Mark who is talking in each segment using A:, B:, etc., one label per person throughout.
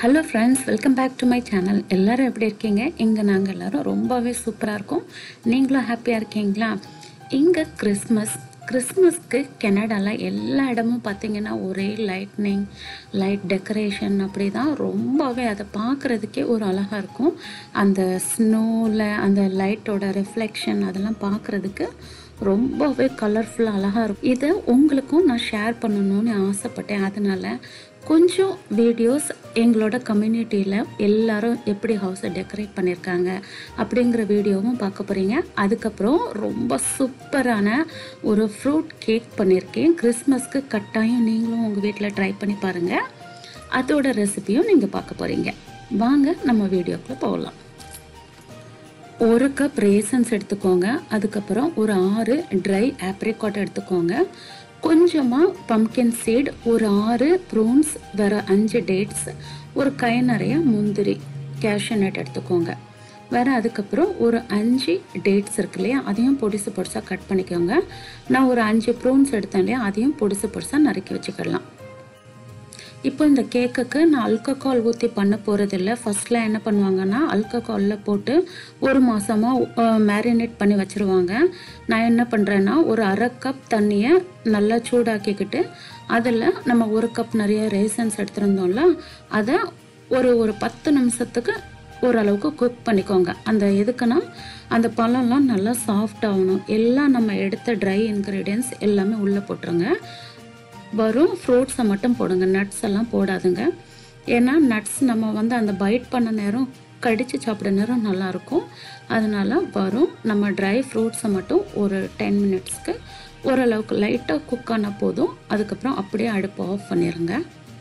A: Hello friends welcome back to my channel எல்லாரும் எப்படி இருக்கீங்க இங்கே நாங்கள் எல்லாரும் ரொம்பவே சூப்பராக இருக்கோம் நீங்களும் ஹாப்பியாக இருக்கீங்களா இங்கே கிறிஸ்மஸ் கிறிஸ்மஸ்க்கு கனடாவில் எல்லா இடமும் பார்த்தீங்கன்னா ஒரே லைட்னிங் லைட் டெக்கரேஷன் அப்படி தான் ரொம்பவே அதை பார்க்குறதுக்கே ஒரு அழகாக இருக்கும் அந்த ஸ்னோவில் அந்த லைட்டோட ரிஃப்ளெக்ஷன் அதெல்லாம் பார்க்குறதுக்கு ரொம்பவே கலர்ஃபுல்லாக அழகாக இருக்கும் இதை உங்களுக்கும் நான் ஷேர் பண்ணணும்னு ஆசைப்பட்டேன் அதனால் கொஞ்சம் வீடியோஸ் எங்களோட கம்யூனிட்டியில் எல்லாரும் எப்படி ஹவுஸை டெக்கரேட் பண்ணியிருக்காங்க அப்படிங்கிற வீடியோவும் பார்க்க போகிறீங்க அதுக்கப்புறம் ரொம்ப சூப்பரான ஒரு ஃப்ரூட் கேக் பண்ணியிருக்கேன் கிறிஸ்மஸ்க்கு கட்டாயம் நீங்களும் உங்கள் வீட்டில் ட்ரை பண்ணி பாருங்கள் அதோட ரெசிபியும் நீங்கள் பார்க்க போகிறீங்க வாங்க நம்ம வீடியோக்குள்ளே போகலாம் ஒரு கப் ரேசன்ஸ் எடுத்துக்கோங்க அதுக்கப்புறம் ஒரு ஆறு ட்ரை ஆப்ரிகாட் எடுத்துக்கோங்க கொஞ்சமாக பம்கின் சீட் ஒரு ஆறு ப்ரூன்ஸ் வேற அஞ்சு டேட்ஸ் ஒரு கை நிறைய முந்திரி கேஷ்யூ நட் எடுத்துக்கோங்க வேற அதுக்கப்புறம் ஒரு அஞ்சு டேட்ஸ் இருக்கு இல்லையா அதையும் பொடிசு பொடிசாக கட் பண்ணிக்கோங்க நான் ஒரு அஞ்சு ப்ரூன்ஸ் எடுத்தேன் இல்லையா அதையும் பொடிசு பொடிசாக நறுக்கி வச்சுக்கலாம் இப்போ இந்த கேக்குக்கு நான் அல்கஹால் ஊற்றி பண்ண போகிறதில்ல ஃபர்ஸ்ட்ல என்ன பண்ணுவாங்கன்னா அல்கஹாலில் போட்டு ஒரு மாதமாக மேரினேட் பண்ணி வச்சுருவாங்க நான் என்ன பண்ணுறேன்னா ஒரு அரை கப் தண்ணியை நல்லா சூடாக்கிக்கிட்டு அதில் நம்ம ஒரு கப் நிறைய ரேசன்ஸ் எடுத்திருந்தோம்ல அதை ஒரு ஒரு பத்து நிமிஷத்துக்கு ஓரளவுக்கு குக் பண்ணிக்கோங்க அந்த எதுக்குன்னா அந்த பழம்லாம் நல்லா சாஃப்ட் ஆகணும் எல்லாம் நம்ம எடுத்த ட்ரை இன்க்ரீடியன்ஸ் எல்லாமே உள்ளே போட்டுருங்க வரும் ஃப்ரூட்ஸை மட்டும் போடுங்க நட்ஸ் எல்லாம் போடாதுங்க ஏன்னா நட்ஸ் நம்ம வந்து அந்த பைட் பண்ண நேரம் கடித்து சாப்பிட நேரம் நல்லாயிருக்கும் அதனால வரும் நம்ம ட்ரை ஃப்ரூட்ஸை மட்டும் ஒரு டென் மினிட்ஸ்க்கு ஓரளவுக்கு லைட்டாக குக் ஆனால் போதும் அதுக்கப்புறம் அப்படியே அடுப்பு ஆஃப் பண்ணிடுங்க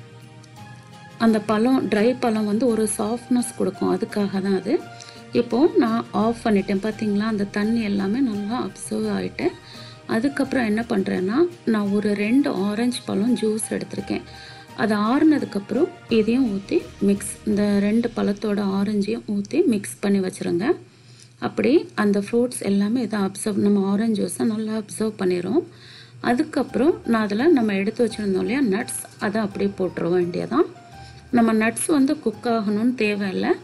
A: அந்த பழம் ட்ரை பழம் வந்து ஒரு சாஃப்ட்னஸ் கொடுக்கும் அதுக்காக தான் அது இப்போது நான் ஆஃப் பண்ணிட்டேன் பார்த்தீங்களா அந்த தண்ணி எல்லாமே நல்லா அப்சர்வ் ஆகிட்டு அதுக்கப்புறம் என்ன பண்ணுறேன்னா நான் ஒரு ரெண்டு ஆரஞ்சு பழம் ஜூஸ் எடுத்திருக்கேன் அது ஆறுனதுக்கப்புறம் இதையும் ஊற்றி மிக்ஸ் இந்த ரெண்டு பழத்தோட ஆரஞ்சையும் ஊற்றி மிக்ஸ் பண்ணி வச்சுருங்க அப்படி அந்த ஃப்ரூட்ஸ் எல்லாமே இதை அப்சர்வ் நம்ம ஆரஞ்சு ஜூஸை நல்லா அப்சர்வ் பண்ணிடும் அதுக்கப்புறம் நான் அதில் நம்ம எடுத்து வச்சுருந்தோம் இல்லையா நட்ஸ் அதை அப்படியே போட்டுற வேண்டியதான் நம்ம நட்ஸ் வந்து குக் ஆகணும்னு தேவையில்லை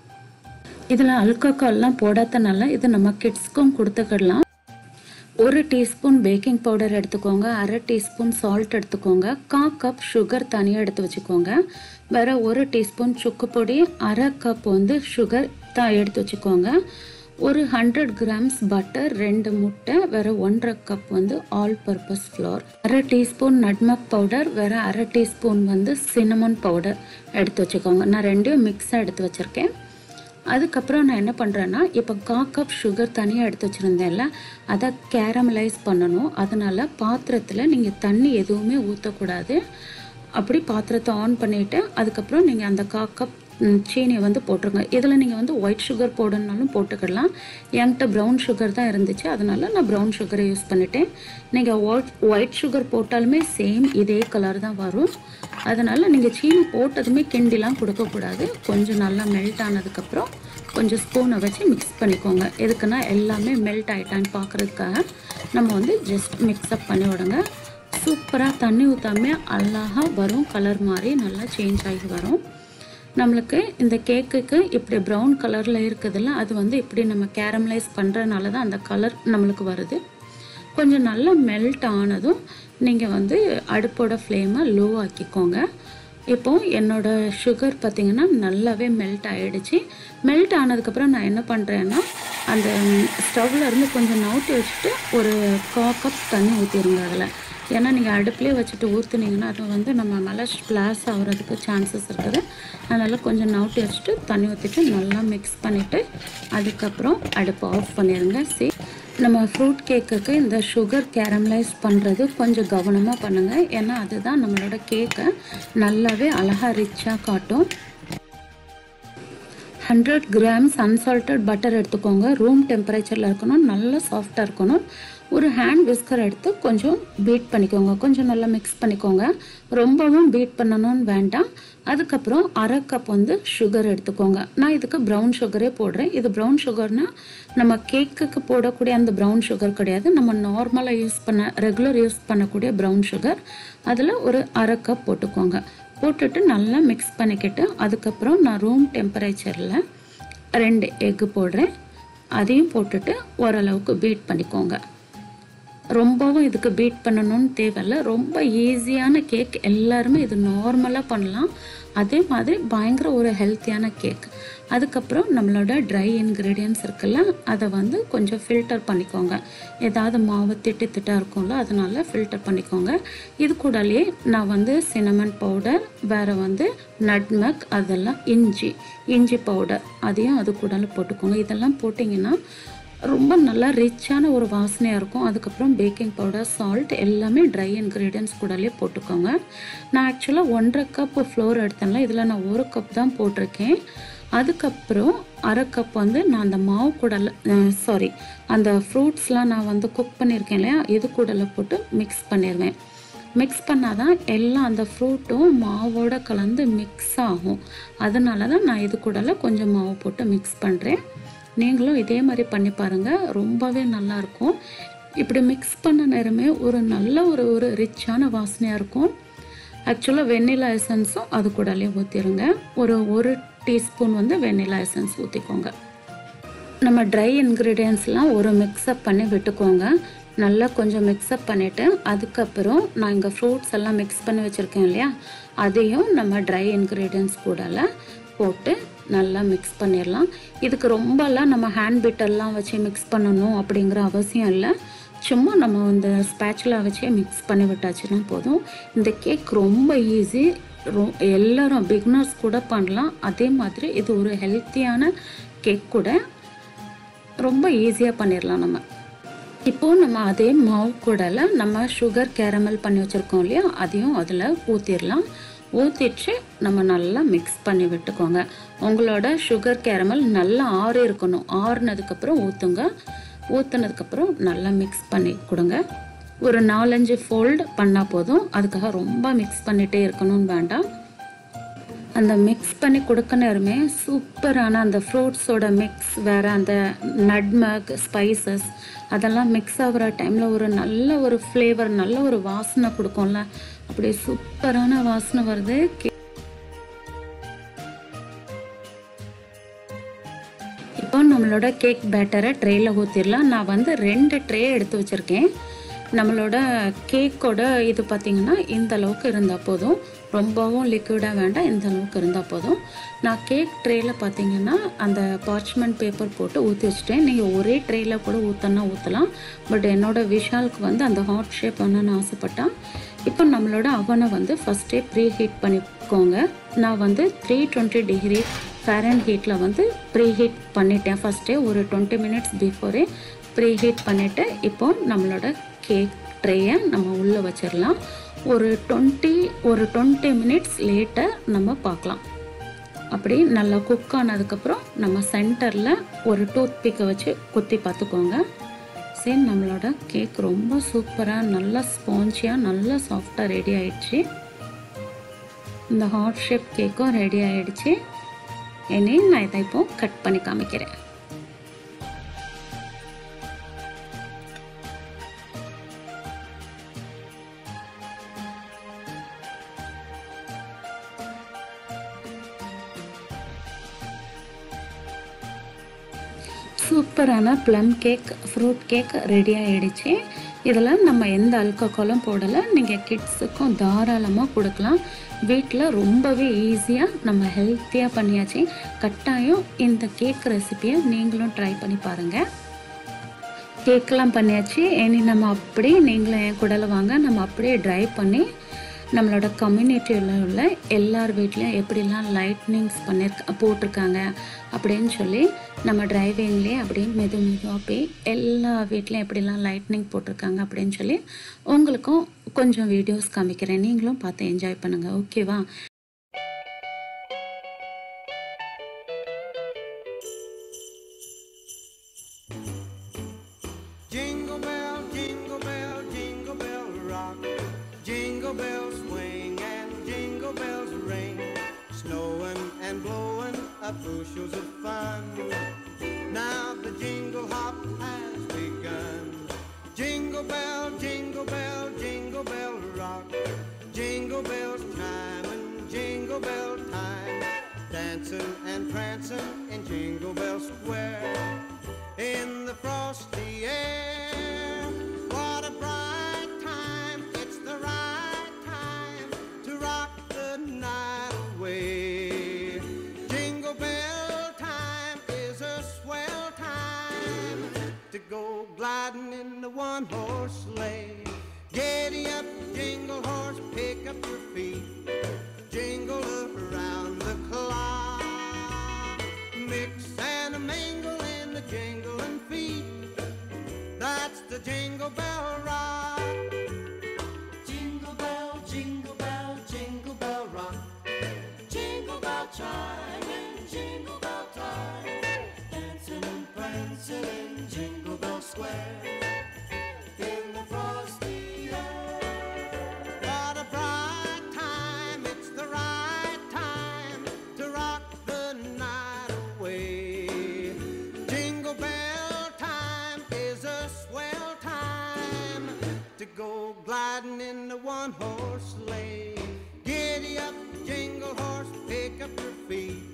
A: இதில் அல்கஹால்லாம் போடாதனால இது நம்ம கிட்ஸ்க்கும் கொடுத்துக்கிடலாம் ஒரு டீஸ்பூன் பேக்கிங் பவுடர் எடுத்துக்கோங்க அரை டீஸ்பூன் சால்ட் எடுத்துக்கோங்க கா கப் சுகர் தனியாக எடுத்து வச்சுக்கோங்க வேற ஒரு டீஸ்பூன் சுக்கு பொடி அரை கப் வந்து சுகர் த எடுத்து வச்சுக்கோங்க ஒரு ஹண்ட்ரட் கிராம்ஸ் பட்டர் ரெண்டு முட்டை வேற ஒன்றரை கப் வந்து ஆல் பர்பஸ் ஃப்ளோர் அரை டீஸ்பூன் நட்மக் பவுடர் வேற அரை டீஸ்பூன் வந்து சின்னமன் பவுடர் எடுத்து வச்சுக்கோங்க நான் ரெண்டையும் மிக்ஸாக எடுத்து வச்சுருக்கேன் அதுக்கப்புறம் நான் என்ன பண்ணுறேன்னா இப்போ கா கப் சுகர் தனியாக எடுத்து வச்சுருந்தேன்ல அதை கேரமலைஸ் பண்ணணும் அதனால் பாத்திரத்தில் நீங்கள் தண்ணி எதுவுமே ஊற்றக்கூடாது அப்படி பாத்திரத்தை ஆன் பண்ணிவிட்டு அதுக்கப்புறம் நீங்கள் அந்த கா கப் சீனியை வந்து போட்டுருங்க இதில் நீங்கள் வந்து ஒயிட் சுகர் போடணுனாலும் போட்டுக்கிடலாம் என்கிட்ட ப்ரௌன் சுகர் தான் இருந்துச்சு அதனால நான் ப்ரௌன் சுகரை யூஸ் பண்ணிட்டேன் நீங்கள் ஒயிட் ஒயிட் சுகர் போட்டாலுமே சேம் இதே கலர் தான் வரும் அதனால் நீங்கள் சீனி போட்டதுமே கிண்டிலாம் கொடுக்கக்கூடாது கொஞ்சம் நல்லா மெல்ட் ஆனதுக்கப்புறம் கொஞ்சம் ஸ்பூனை வச்சு மிக்ஸ் பண்ணிக்கோங்க எதுக்குன்னா எல்லாமே மெல்ட் ஆகிட்டான்னு பார்க்குறதுக்காக நம்ம வந்து ஜஸ்ட் மிக்ஸ்அப் பண்ணி விடுங்க சூப்பராக தண்ணி ஊற்றாமே அழகாக வரும் கலர் மாதிரி நல்லா சேஞ்ச் ஆகி வரும் நம்மளுக்கு இந்த கேக்குக்கு இப்படி ப்ரௌன் கலரில் இருக்குதுல்ல அது வந்து இப்படி நம்ம கேரமலைஸ் பண்ணுறதுனால தான் அந்த கலர் நம்மளுக்கு வருது கொஞ்சம் நல்லா மெல்ட் ஆனதும் நீங்கள் வந்து அடுப்போட ஃப்ளேமை லோ ஆக்கிக்கோங்க இப்போ என்னோட சுகர் பார்த்திங்கன்னா நல்லாவே மெல்ட் ஆகிடுச்சு மெல்ட் ஆனதுக்கப்புறம் நான் என்ன பண்ணுறேன்னா அந்த ஸ்டவ்வில் இருந்து கொஞ்சம் நவுட்டி வச்சுட்டு ஒரு கா கப் தண்ணி ஊற்றிடுங்க அதில் ஏன்னா நீங்கள் அடுப்புலேயே வச்சுட்டு ஊற்றுனீங்கன்னா அது வந்து நம்ம மேலே ஸ்ப்ளாஷ் ஆகிறதுக்கு சான்சஸ் இருக்குது அதனால் கொஞ்சம் நவுட்டி வச்சுட்டு தண்ணி ஊற்றிட்டு நல்லா மிக்ஸ் பண்ணிவிட்டு அதுக்கப்புறம் அடுப்பு ஆஃப் பண்ணிடுங்க சி நம்ம ஃப்ரூட் கேக்குக்கு இந்த சுகர் கேரமலைஸ் பண்ணுறது கொஞ்சம் கவனமாக பண்ணுங்கள் ஏன்னா அதுதான் நம்மளோட கேக்கை நல்லாவே அழகாக ரிச்சாக காட்டும் ஹண்ட்ரட் கிராம்ஸ் அன்சால்டட் பட்டர் எடுத்துக்கோங்க ரூம் டெம்பரேச்சரில் இருக்கணும் நல்லா சாஃப்டாக இருக்கணும் ஒரு ஹேண்ட் விஸ்கர் எடுத்து கொஞ்சம் பீட் பண்ணிக்கோங்க கொஞ்சம் நல்லா மிக்ஸ் பண்ணிக்கோங்க ரொம்பவும் பீட் பண்ணணும்னு வேண்டாம் அதுக்கப்புறம் அரை கப் வந்து சுகர் எடுத்துக்கோங்க நான் இதுக்கு ப்ரௌன் சுகரே போடுறேன் இது ப்ரௌன் சுகர்னா நம்ம கேக்குக்கு போடக்கூடிய அந்த ப்ரௌன் சுகர் கிடையாது நம்ம நார்மலாக யூஸ் பண்ண ரெகுலர் யூஸ் பண்ணக்கூடிய ப்ரௌன் சுகர் அதில் ஒரு அரை கப் போட்டுக்கோங்க போட்டுட்டு நல்லா மிக்ஸ் பண்ணிக்கிட்டு அதுக்கப்புறம் நான் ரூம் டெம்பரேச்சரில் ரெண்டு எக்கு போடுறேன் அதையும் போட்டுட்டு ஓரளவுக்கு பீட் பண்ணிக்கோங்க ரொம்பவும் இதுக்கு பீட் பண்ணணும்னு தேவையில்ல ரொம்ப ஈஸியான கேக் எல்லாருமே இது நார்மலாக பண்ணலாம் அதே மாதிரி பயங்கர ஒரு ஹெல்த்தியான கேக் அதுக்கப்புறம் நம்மளோட ட்ரை இன்க்ரீடியன்ஸ் இருக்குல்ல அதை வந்து கொஞ்சம் ஃபில்டர் பண்ணிக்கோங்க ஏதாவது மாவு திட்டு திட்டாக இருக்கும்ல அதனால ஃபில்டர் பண்ணிக்கோங்க இது கூடலே நான் வந்து சினமன் பவுடர் வேறு வந்து நட்மக் அதெல்லாம் இஞ்சி இஞ்சி பவுடர் அதையும் அது கூட போட்டுக்கோங்க இதெல்லாம் போட்டிங்கன்னா ரொம்ப நல்லா ரிச்சான ஒரு வாசனையாக இருக்கும் அதுக்கப்புறம் பேக்கிங் பவுடர் சால்ட் எல்லாமே ட்ரை இன்க்ரீடியன்ஸ் கூடலே போட்டுக்கோங்க நான் ஆக்சுவலாக ஒன்றரை கப் ஃப்ளோர் எடுத்தேன்ல இதில் நான் ஒரு கப் தான் போட்டிருக்கேன் அதுக்கப்புறம் அரை கப் வந்து நான் அந்த மாவு கூடல சாரி அந்த ஃப்ரூட்ஸ்லாம் நான் வந்து குக் பண்ணியிருக்கேன் இல்லையா இது கூடல போட்டு மிக்ஸ் பண்ணிடுவேன் மிக்ஸ் பண்ணால் தான் எல்லாம் அந்த ஃப்ரூட்டும் மாவோட கலந்து மிக்ஸ் ஆகும் அதனால தான் நான் இது கூடல கொஞ்சம் மாவு போட்டு மிக்ஸ் பண்ணுறேன் நீங்களும் இதே மாதிரி பண்ணி பாருங்கள் ரொம்பவே நல்லாயிருக்கும் இப்படி மிக்ஸ் பண்ண நேரமே ஒரு நல்ல ஒரு ஒரு ரிச்சான வாசனையாக இருக்கும் ஆக்சுவலாக வெண்ணிலா எசன்ஸும் அது கூடலே ஊற்றிடுங்க ஒரு ஒரு டீஸ்பூன் வந்து வெண்ணிலா எசன்ஸ் ஊற்றிக்கோங்க நம்ம ட்ரை இன்க்ரீடியன்ஸ்லாம் ஒரு மிக்ஸ்அப் பண்ணி விட்டுக்கோங்க நல்லா கொஞ்சம் மிக்ஸ்அப் பண்ணிவிட்டு அதுக்கப்புறம் நான் இங்கே ஃப்ரூட்ஸ் எல்லாம் மிக்ஸ் பண்ணி வச்சுருக்கேன் இல்லையா அதையும் நம்ம ட்ரை இன்க்ரீடியன்ஸ் கூடல போட்டு நல்லா மிக்ஸ் பண்ணிடலாம் இதுக்கு ரொம்பலாம் நம்ம ஹேண்ட் பிட்டர்லாம் வச்சு மிக்ஸ் பண்ணணும் அப்படிங்கிற அவசியம் இல்லை சும்மா நம்ம இந்த ஸ்பேச்சுலா வச்சே மிக்ஸ் பண்ணி விட்டாச்சுன்னா போதும் இந்த கேக் ரொம்ப ஈஸி ரொ எல்லாரும் பிக்னர்ஸ் கூட பண்ணலாம் அதே மாதிரி இது ஒரு ஹெல்த்தியான கேக் கூட ரொம்ப ஈஸியாக பண்ணிடலாம் நம்ம இப்போது நம்ம அதே மாவு கூடல நம்ம சுகர் கேரமல் பண்ணி வச்சுருக்கோம் இல்லையா அதையும் அதில் ஊற்றிடலாம் ஊற்றிட்டு நம்ம நல்லா மிக்ஸ் பண்ணி விட்டுக்கோங்க உங்களோட சுகர் கேரமல் நல்லா ஆறு இருக்கணும் ஆறுனதுக்கப்புறம் ஊற்றுங்க ஊற்றுனதுக்கப்புறம் நல்லா மிக்ஸ் பண்ணி கொடுங்க ஒரு நாலஞ்சு ஃபோல்டு பண்ணால் போதும் அதுக்காக ரொம்ப மிக்ஸ் பண்ணிகிட்டே இருக்கணும்னு வேண்டாம் அந்த மிக்ஸ் பண்ணி கொடுக்க நேரமே சூப்பரான அந்த ஃப்ரூட்ஸோட மிக்ஸ் வேறு அந்த நட்மக் ஸ்பைசஸ் அதெல்லாம் மிக்ஸ் ஆகிற டைமில் ஒரு நல்ல ஒரு ஃப்ளேவர் நல்ல ஒரு வாசனை கொடுக்கும்ல அப்படியே சூப்பரான வாசனை வருது இப்போ நம்மளோட கேக் பேட்டரை ட்ரேயில் ஊற்றிடலாம் நான் வந்து ரெண்டு ட்ரே எடுத்து வச்சுருக்கேன் நம்மளோட கேக்கோட இது பார்த்திங்கன்னா இந்த அளவுக்கு இருந்தால் போதும் ரொம்பவும் லிக்விடாக வேண்டாம் இந்த அளவுக்கு இருந்தால் போதும் நான் கேக் ட்ரேயில் பார்த்தீங்கன்னா அந்த பார்ச்மெண்ட் பேப்பர் போட்டு ஊற்றி வச்சுட்டேன் நீங்கள் ஒரே ட்ரேயில் கூட ஊற்றனா ஊற்றலாம் பட் என்னோடய விஷாலுக்கு வந்து அந்த ஹாட் ஷேப் வேணும்னு ஆசைப்பட்டான் இப்போ நம்மளோட அவனை வந்து ஃபஸ்ட்டே ப்ரீ ஹீட் பண்ணிக்கோங்க நான் வந்து த்ரீ டுவெண்ட்டி டிகிரி ஃபேரன் ஹீட்டில் வந்து ப்ரீ ஹீட் பண்ணிட்டேன் ஃபஸ்ட்டே ஒரு டுவெண்ட்டி மினிட்ஸ் பிஃபோரே ப்ரீ ஹீட் பண்ணிவிட்டு இப்போ நம்மளோட கேக் ட்ரேயை நம்ம உள்ளே வச்சிடலாம் ஒரு டுவெண்ட்டி ஒரு டுவெண்ட்டி மினிட்ஸ் லேட்டாக நம்ம பார்க்கலாம் அப்படி நல்லா குக் ஆனதுக்கப்புறம் நம்ம சென்டரில் ஒரு டூத் பிக்கை வச்சு குத்தி பார்த்துக்கோங்க சரி நம்மளோட கேக் ரொம்ப சூப்பராக நல்லா ஸ்பாஞ்சியாக நல்லா சாஃப்டாக ரெடி ஆயிடுச்சு இந்த ஹாட் ஷேப் கேக்கும் ரெடி ஆயிடுச்சு இனி நான் இதை இப்போ கட் பண்ணி காமிக்கிறேன் சூப்பரான plum cake fruit cake ready ஆகிடுச்சு இதில் நம்ம எந்த அல்கோகாலும் போடலை நீங்கள் கிட்ஸுக்கும் தாராளமாக கொடுக்கலாம் வீட்டில் ரொம்பவே ஈஸியாக நம்ம ஹெல்த்தியாக பண்ணியாச்சு கட்டாயம் இந்த கேக் ரெசிபியை நீங்களும் ட்ரை பண்ணி பாருங்கள் கேக்கெலாம் பண்ணியாச்சு இனி நம்ம அப்படியே நீங்களும் என் கூடல வாங்க நம்ம அப்படியே ட்ரை பண்ணி நம்மளோட கம்யூனிட்டியில் உள்ள எல்லார் வீட்லேயும் எப்படிலாம் லைட்னிங்ஸ் பண்ணிருக்க போட்டிருக்காங்க அப்படின்னு சொல்லி நம்ம டிரைவிங்லேயே அப்படியே மெது மெதுவாக போய் எல்லா வீட்லேயும் எப்படிலாம் லைட்னிங் போட்டிருக்காங்க அப்படின்னு சொல்லி உங்களுக்கும் கொஞ்சம் வீடியோஸ் காமிக்கிறேன் நீங்களும் பார்த்து என்ஜாய் பண்ணுங்கள் ஓகேவா
B: Jingle bell, jingle bell, jingle bell rock. Jingle bells swing and jingle bells ring. Snowing and blowing up bushels of fun. Now the jingle hop has begun. Jingle bell, jingle bell, jingle bell rock. Jingle bells chime and jingle jingle bell time, dancing and prancing in Jingle Bell Square. In the frosty air, what a bright time! It's the right time to rock the night away. Jingle bell time is a swell time to go gliding in the one horse sleigh. Giddy up, jingle horse, pick up your feet, jingle around the clock. Mix and a mingle in the jingling feet. That's the jingle bell rock. Jingle bell, jingle bell, jingle bell rock. Jingle bell chime in jingle bell time. Dancing and prancing in Jingle Bell Square. In the frosty air. What a bright time, it's the right time to rock the night away. Jingle bell time is a swell time to go gliding in the one horse sleigh. Giddy up, jingle horse, pick up your feet.